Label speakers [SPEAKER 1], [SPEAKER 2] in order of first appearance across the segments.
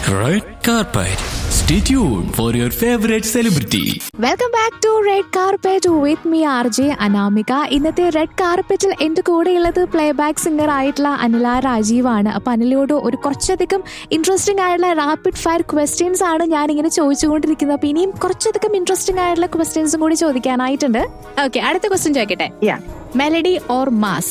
[SPEAKER 1] Red carpet. Stay tuned for your favorite celebrity.
[SPEAKER 2] Welcome back to red carpet with me R J Anamika ഇന്നത്തെ red കാർപ്പറ്റിൽ എന്റെ കൂടെയുള്ളത് play back singer ആയിട്ടുള്ള അനില രാജീവ് ആണ് അപ്പൊ അനിലോട് ഒരു കുറച്ചധികം ഇൻട്രസ്റ്റിംഗ് ആയിട്ടുള്ള റാപ്പിഡ് ഫയർ ക്വസ്റ്റ്യൻസ് ആണ് ഞാൻ ഇങ്ങനെ ചോദിച്ചുകൊണ്ടിരിക്കുന്നത് അപ്പൊ ഇനിയും കുറച്ചധികം ഇൻട്രസ്റ്റിംഗ് ആയിട്ടുള്ള ക്വസ്റ്റ്യൻസും കൂടി ചോദിക്കാനായിട്ടുണ്ട് ഓക്കെ അടുത്ത ക്വസ്റ്റ്യൻ ചോദിക്കട്ടെ
[SPEAKER 3] Yeah.
[SPEAKER 2] മെലഡി ഓർ മാസ്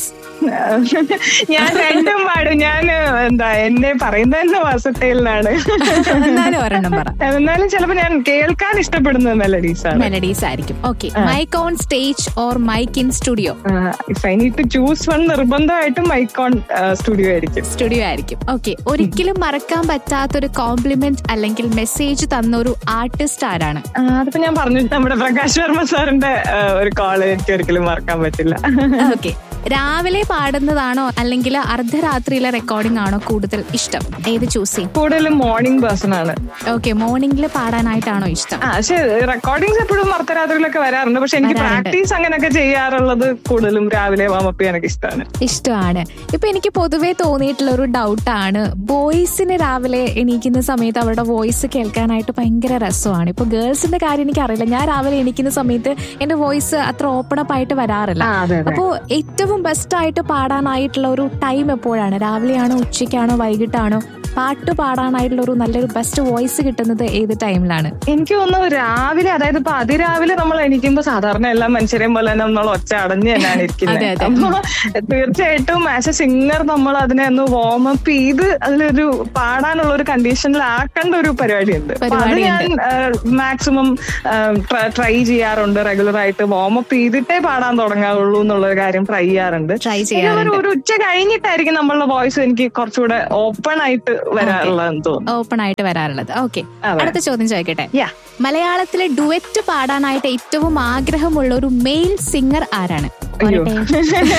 [SPEAKER 3] ഞാൻ രണ്ടും പാടും ഞാൻ എന്താ എന്നെ പറയുന്നത് തന്നെ വാസട്ടയിലാണ്
[SPEAKER 2] എന്നാലും ഒരെണ്ണം പറ
[SPEAKER 3] എന്നാലും ചിലപ്പോ ഞാൻ കേൾക്കാൻ ഇഷ്ടപ്പെടുന്നത് മെലഡീസ് ആണ്
[SPEAKER 2] മെലഡീസ് ആയിരിക്കും okay mic on stage or mic in studio
[SPEAKER 3] if I need to choose one നിർബന്ധമായിട്ടും മൈക്കോൺ സ്റ്റുഡിയോ ആയിരിക്കും
[SPEAKER 2] സ്റ്റുഡിയോ ആയിരിക്കും ഓക്കെ ഒരിക്കലും മറക്കാൻ പറ്റാത്തൊരു കോംപ്ലിമെന്റ് അല്ലെങ്കിൽ മെസ്സേജ് തന്ന ഒരു ആർട്ടിസ്റ്റ് ആരാണ്
[SPEAKER 3] ആ, അതിപ്പോ ഞാൻ പറഞ്ഞു നമ്മുടെ പ്രകാശ് വർമ്മ സാറിന്റെ ആ, ഒരു കോള് എനിക്ക് ഒരിക്കലും മറക്കാൻ പറ്റില്ല
[SPEAKER 2] ഓക്കെ രാവിലെ പാടുന്നതാണോ അല്ലെങ്കിൽ അർദ്ധരാത്രിയിലെ റെക്കോർഡിംഗ് ആണോ കൂടുതൽ ഇഷ്ടം ഏത് ചൂസ് ചെയ്യും
[SPEAKER 3] കൂടുതലും മോർണിംഗ് പേഴ്സൺ ആണ്
[SPEAKER 2] ഓക്കെ മോർണിംഗിൽ പാടാനായിട്ടാണോ ഇഷ്ടം
[SPEAKER 3] ആ പക്ഷെ റെക്കോർഡിങ്സ് എപ്പോഴും അർദ്ധരാത്രിയിലൊക്കെ വരാറുണ്ട് പക്ഷെ എനിക്ക്
[SPEAKER 2] വരാറുണ്ട്.
[SPEAKER 3] പ്രാക്ടീസ് അങ്ങനെയൊക്കെ ചെയ്യാറുള്ളത് കൂടുതലും രാവിലെ വാമപ്പ് ചെയ്യാനൊക്കെ ഇഷ്ടമാണ്
[SPEAKER 2] ഇഷ്ടമാണ് ഇപ്പൊ എനിക്ക് പൊതുവേ തോന്നിയിട്ടുള്ള ഒരു ഡൗട്ടാണ് ബോയ്സിന് രാവിലെ എണീക്കുന്ന സമയത്ത് അവരുടെ വോയിസ് കേൾക്കാനായിട്ട് ഭയങ്കര രസമാണ് ഇപ്പൊ ഗേൾസിന്റെ കാര്യം എനിക്ക് അറിയില്ല ഞാൻ രാവിലെ എണീക്കുന്ന സമയത്ത് എന്റെ വോയിസ് അത്ര ഓപ്പൺ അപ്പ് ആയിട്ട് വരാറില്ല
[SPEAKER 3] ആ, അതെ, അതെ.
[SPEAKER 2] അപ്പോ ഏറ്റവും ബെസ്റ്റ് ആയിട്ട് പാടാനായിട്ടുള്ള ഒരു ടൈം എപ്പോഴാണ് രാവിലെയാണോ ഉച്ചയ്ക്കാണോ വൈകിട്ടാണോ പാട്ട് പാടാനായിട്ടുള്ള ഒരു നല്ലൊരു ബെസ്റ്റ് വോയിസ് കിട്ടുന്നത് ഏത് ടൈമിലാണ്
[SPEAKER 3] എനിക്ക് തോന്നുന്നു രാവിലെ അതായത് ഇപ്പൊ അതിരാവിലെ നമ്മൾ എണീക്കുമ്പോ സാധാരണ എല്ലാ മനുഷ്യരെയും പോലെ തന്നെ നമ്മൾ ഒച്ച അടഞ്ഞ് തന്നെയാണ് ഇരിക്കുന്നത്
[SPEAKER 2] അതെ, അതെ.
[SPEAKER 3] അപ്പൊ തീർച്ചയായിട്ടും ആസ് എ സിംഗർ നമ്മൾ അതിനെ ഒന്ന് വാമപ്പ് ചെയ്ത് അതിലൊരു പാടാനുള്ള ഒരു കണ്ടീഷനിൽ ആക്കേണ്ട ഒരു പരിപാടിയുണ്ട് അപ്പൊ അത് ഞാൻ മാക്സിമം ട്രൈ ചെയ്യാറുണ്ട് റെഗുലർ ആയിട്ട് വാമപ്പ് ചെയ്തിട്ടേ പാടാൻ തുടങ്ങാവുള്ളൂ എന്നുള്ള ഒരു കാര്യം ട്രൈ ചെയ്യാറുണ്ട്
[SPEAKER 2] ട്രൈ
[SPEAKER 3] പിന്നെ
[SPEAKER 2] ചെയ്യാറുണ്ട്
[SPEAKER 3] ഒരു- ഒരു ഉച്ച കഴിഞ്ഞിട്ടായിരിക്കും നമ്മളുടെ വോയിസ് എനിക്ക് കുറച്ചുകൂടെ ഓപ്പൺ ആയിട്ട് വരാറുള്ളതെന്ന് തോന്നുന്നു
[SPEAKER 2] ഓപ്പൺ ആയിട്ട് വരാറുള്ളത് ഓക്കെ
[SPEAKER 3] അതെ.
[SPEAKER 2] അടുത്ത ചോദ്യം ചോദിക്കട്ടെ
[SPEAKER 3] Yeah.
[SPEAKER 2] മലയാളത്തിലെ ഡുവറ്റ് പാടാനായിട്ട് ഏറ്റവും ആഗ്രഹമുള്ള ഒരു മെയിൽ സിംഗർ ആരാണ്
[SPEAKER 3] അയ്യോ.
[SPEAKER 2] പറയട്ടെ.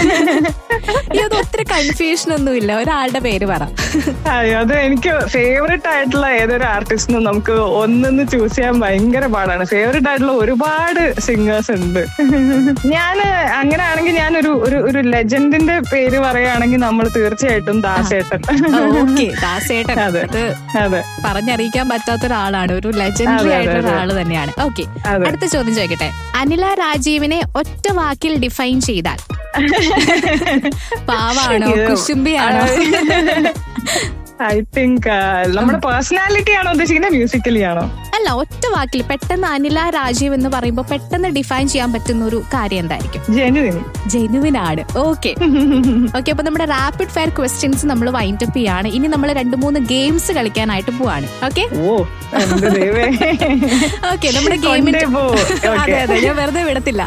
[SPEAKER 2] അയ്യോ, അത് ഒത്തിരി കൺഫ്യൂഷൻ ഒന്നുമില്ല ഒരാളുടെ പേര് പറ
[SPEAKER 3] അയ്യോ അത് എനിക്ക് ഫേവറേറ്റ് ആയിട്ടുള്ള ഏതൊരു ആർട്ടിസ്റ്റിനും നമുക്ക് ഒന്നെന്ന് ചൂസ് ചെയ്യാൻ ഭയങ്കര പാടാണ് ഫേവറേറ്റ് ആയിട്ടുള്ള ഒരുപാട് സിംഗേഴ്സ് ഉണ്ട് ഞാൻ അങ്ങനെയാണെങ്കിൽ ഞാൻ ഒരു ഒരു ഒരു ലെജൻഡിന്റെ പേര് പറയുകയാണെങ്കിൽ നമ്മൾ തീർച്ചയായിട്ടും ദാസേട്ടൻ
[SPEAKER 2] ഓക്കെ ദാസേട്ടൻ
[SPEAKER 3] അതെ.
[SPEAKER 2] അത്
[SPEAKER 3] അതെ
[SPEAKER 2] പറഞ്ഞറിയിക്കാൻ പറ്റാത്ത ഒരാളാണ് ഒരു ലെജൻഡറി
[SPEAKER 3] അതെ, അതെ,
[SPEAKER 2] ആയിട്ടുള്ള
[SPEAKER 3] അതെ.
[SPEAKER 2] ഒരാള് തന്നെയാണ് ഓക്കെ
[SPEAKER 3] അതെ.
[SPEAKER 2] അടുത്ത ചോദ്യം ചോദിക്കട്ടെ അനില രാജീവിനെ ഒറ്റ വാക്കിൽ ഡിഫൈൻ ചെയ്താൽ പാവാണോ
[SPEAKER 3] ഇത്
[SPEAKER 2] കുശുംബിയാണോ
[SPEAKER 3] ഐ തിങ്ക് നമ്മുടെ പേഴ്സണാലിറ്റി ആണോ ഉദ്ദേശിക്കുന്നത് മ്യൂസിക്കലി ആണോ
[SPEAKER 2] അല്ല ഒറ്റ വാക്കിൽ പെട്ടെന്ന് അനില രാജീവ് എന്ന് പറയുമ്പോൾ പെട്ടെന്ന് ഡിഫൈൻ ചെയ്യാൻ പറ്റുന്ന ഒരു കാര്യം എന്തായിരിക്കും
[SPEAKER 3] ജെനുവിൻ
[SPEAKER 2] ജെനുവിൻ ആണ് ഓക്കെ ഓക്കെ അപ്പൊ നമ്മുടെ റാപ്പിഡ് ഫയർ ക്വസ്റ്റ്യൻസ് നമ്മൾ വൈൻഡ് അപ്പ് ചെയ്യാണ് ഇനി നമ്മൾ രണ്ട് മൂന്ന് ഗെയിംസ് കളിക്കാനായിട്ട് പോവാണ് ഓക്കെ
[SPEAKER 3] ഓ എന്റെ ദൈവേ
[SPEAKER 2] ഓക്കെ നമ്മുടെ
[SPEAKER 3] കൊണ്ടേ
[SPEAKER 2] ഗെയിമിന്റെ
[SPEAKER 3] പോ. Okay.
[SPEAKER 2] അതെ അതെ ഞാൻ വെറുതെ വിടത്തില്ല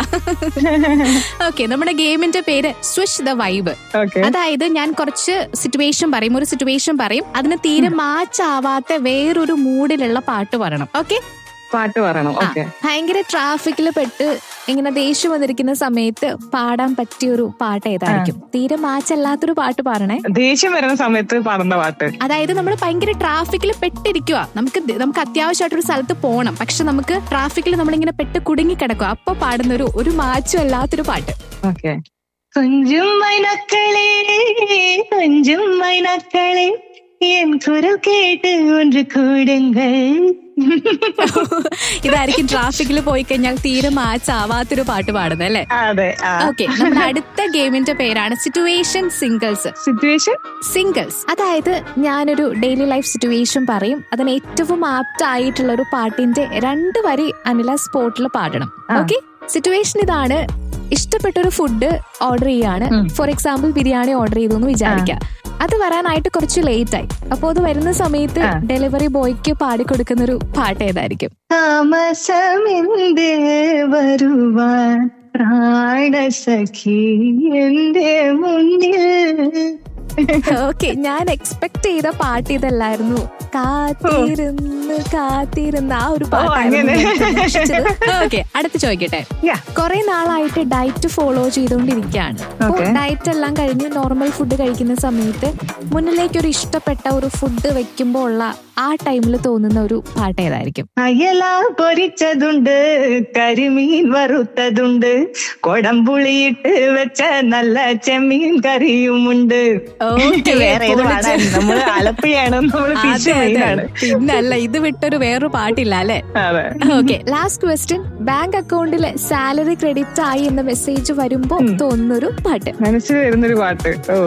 [SPEAKER 2] ഓക്കെ നമ്മുടെ ഗെയിമിന്റെ പേര് സ്വിച്ച് ദ വൈബ്
[SPEAKER 3] ഓക്കെ
[SPEAKER 2] അതായത് ഞാൻ കുറച്ച് സിറ്റുവേഷൻ പറയും ഒരു സിറ്റുവേഷൻ പറയും അതിന് തീരെ മാച്ച് ആവാത്ത വേറൊരു മൂഡിലുള്ള പാട്ട് പറയണം ഓക്കെ
[SPEAKER 3] പാട്ട് പറയണം ഓക്കെ
[SPEAKER 2] ഭയങ്കര ട്രാഫിക്കിൽ പെട്ട് ഇങ്ങനെ ദേഷ്യം വന്നിരിക്കുന്ന സമയത്ത് പാടാൻ പറ്റിയ ഒരു പാട്ട് ഏതായിരിക്കും തീരെ മാച്ച് അല്ലാത്തൊരു പാട്ട് പാടണേ
[SPEAKER 3] ദേഷ്യം വരുന്ന സമയത്ത് പാടുന്ന പാട്ട്
[SPEAKER 2] അതായത് നമ്മൾ ഭയങ്കര ട്രാഫിക്കിൽ പെട്ടിരിക്കുക നമുക്ക് ദ- നമുക്ക് അത്യാവശ്യമായിട്ടൊരു സ്ഥലത്ത് പോകണം പക്ഷെ നമുക്ക് ട്രാഫിക്കിൽ നമ്മളിങ്ങനെ പെട്ട് കുടുങ്ങി കിടക്കുക അപ്പൊ പാടുന്ന ഒരു ഒരു മാച്ചും അല്ലാത്തൊരു പാട്ട്
[SPEAKER 3] ഓക്കെ கொஞ்சம் மைனக்களே கொஞ்சம் மைனக்களே என் குரல் கேட்டு ஒன்று கூடுங்கள்
[SPEAKER 2] ഇതായിരിക്കും ട്രാഫിക്കിൽ പോയി കഴിഞ്ഞാൽ തീരെ മാച്ച് ആവാത്തൊരു പാട്ട് പാടുന്നത് അല്ലേ
[SPEAKER 3] അതെ
[SPEAKER 2] ഓക്കെ നമ്മുടെ അടുത്ത ഗെയിമിന്റെ പേരാണ് സിറ്റുവേഷൻ സിംഗിൾസ്
[SPEAKER 3] സിറ്റുവേഷൻ
[SPEAKER 2] സിംഗിൾസ് അതായത് ഞാനൊരു ഡെയിലി ലൈഫ് സിറ്റുവേഷൻ പറയും അതിന് ഏറ്റവും ആപ്റ്റ് ആയിട്ടുള്ള ഒരു പാട്ടിന്റെ രണ്ട് വരി അനില സ്പോട്ടിൽ പാടണം
[SPEAKER 3] ആ.
[SPEAKER 2] ഓക്കെ സിറ്റുവേഷൻ ഇതാണ് ഇഷ്ടപ്പെട്ട ഒരു ഫുഡ് ഓർഡർ ചെയ്യാണ്
[SPEAKER 3] ഉം.
[SPEAKER 2] ഫോർ എക്സാമ്പിൾ ബിരിയാണി ഓർഡർ ചെയ്തു എന്ന് വിചാരിക്കാം അത് വരാനായിട്ട് കുറച്ച് ലേറ്റ് ആയി അപ്പൊ അത് വരുന്ന സമയത്ത്
[SPEAKER 3] ആ.
[SPEAKER 2] ഡെലിവറി ബോയ്ക്ക് പാടിക്കൊടുക്കുന്ന ഒരു പാട്ട് ഏതായിരിക്കും
[SPEAKER 3] താമസമെന്ത് വരുവാൻ പ്രാണസഖി എന്റെ മുന്നിൽ
[SPEAKER 2] ഓക്കെ ഞാൻ എക്സ്പെക്ട് ചെയ്ത പാട്ട് ഇതല്ലായിരുന്നു കാത്തിരുന്ന് കാത്തിരുന്ന് ആ ഒരു
[SPEAKER 3] അങ്ങനെ.
[SPEAKER 2] പാട്ടായിരുന്നു ഓക്കെ അടുത്ത് ചോദിക്കട്ടെ
[SPEAKER 3] Yeah.
[SPEAKER 2] കുറെ നാളായിട്ട് ഡയറ്റ് ഫോളോ ചെയ്തുകൊണ്ടിരിക്കുകയാണ് അപ്പോൾ
[SPEAKER 3] Okay.
[SPEAKER 2] ഡയറ്റ് എല്ലാം കഴിഞ്ഞ് നോർമൽ ഫുഡ് കഴിക്കുന്ന സമയത്ത് മുന്നിലേക്ക് ഒരു ഇഷ്ടപ്പെട്ട ഒരു ഫുഡ് വെക്കുമ്പോൾ ഉള്ള ആ ടൈമിൽ തോന്നുന്ന ഒരു പാട്ട് ഏതായിരിക്കും
[SPEAKER 3] അയല പൊരിച്ചതുണ്ട് കരിമീൻ വറുത്തതുണ്ട് കൊടംപുളിയിട്ട് വെച്ച നല്ല ചെമ്മീൻ കറിയുമുണ്ട്
[SPEAKER 2] Okay,
[SPEAKER 3] വേറെ ഏത്
[SPEAKER 2] പൊളിച്ച്.
[SPEAKER 3] പാടാൻ നമ്മള് ആലപ്പുഴയാണ് നമ്മള് ഫിഷ് മെയിനാണ്
[SPEAKER 2] പിന്നല്ല ഇത് വിട്ടൊരു വേറൊരു പാട്ടില്ല അല്ലെ
[SPEAKER 3] അതെ
[SPEAKER 2] ഓക്കെ ലാസ്റ്റ് ക്വസ്റ്റ്യൻ ബാങ്ക് അക്കൗണ്ടിൽ സാലറി ക്രെഡിറ്റ് ആയി എന്ന മെസ്സേജ് വരുമ്പോ തോന്നുന്നൊരു പാട്ട്
[SPEAKER 3] മനസ്സിൽ വരുന്നൊരു പാട്ട് ഓ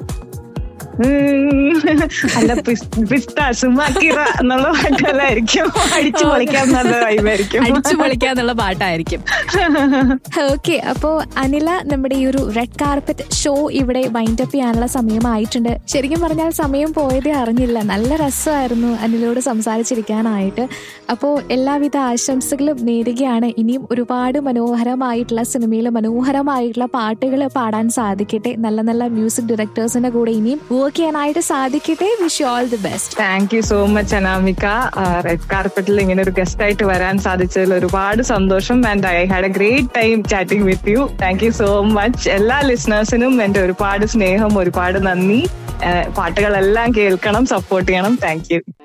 [SPEAKER 3] ഉം. അല്ല പിസ്ത സുമാക്കിറ എന്നുള്ള പാട്ടല്ലായിരിക്കും അടിച്ചു പൊളിക്കാൻ നല്ല വൈബായിരിക്കും
[SPEAKER 2] അടിച്ചു പൊളിക്കാന്നുള്ള പാട്ടായിരിക്കും ഓക്കെ അപ്പോ അനില നമ്മുടെ ഈ ഒരു റെഡ് കാർപ്പറ്റ് ഷോ ഇവിടെ വൈൻഡ് അപ്പ് ചെയ്യാനുള്ള സമയമായിട്ടുണ്ട് ശരിക്കും പറഞ്ഞാൽ സമയം പോയതേ അറിഞ്ഞില്ല നല്ല രസമായിരുന്നു അനിലോട് സംസാരിച്ചിരിക്കാനായിട്ട് അപ്പോൾ എല്ലാവിധ ആശംസകളും നേരുകയാണ് ഇനിയും ഒരുപാട് മനോഹരമായിട്ടുള്ള സിനിമയിൽ മനോഹരമായിട്ടുള്ള പാട്ടുകൾ പാടാൻ സാധിക്കട്ടെ നല്ല നല്ല മ്യൂസിക് ഡയറക്ടേഴ്സിന്റെ കൂടെ ഇനിയും വർക്ക് ചെയ്യാനായിട്ട് സാധിക്കട്ടെ wish you all the best
[SPEAKER 3] thank you so much Anamika red കാർപ്പറ്റിൽ ഇങ്ങനെ ഒരു ഗസ്റ്റ് ആയിട്ട് വരാൻ സാധിച്ചതിൽ ഒരുപാട് സന്തോഷം and I had a great time chatting with you thank you so much എല്ലാ ലിസണേഴ്സിനും എന്റെ ഒരുപാട് സ്നേഹം ഒരുപാട് നന്ദി ആ, പാട്ടുകളെല്ലാം കേൾക്കണം സപ്പോർട്ട് ചെയ്യണം താങ്ക് യു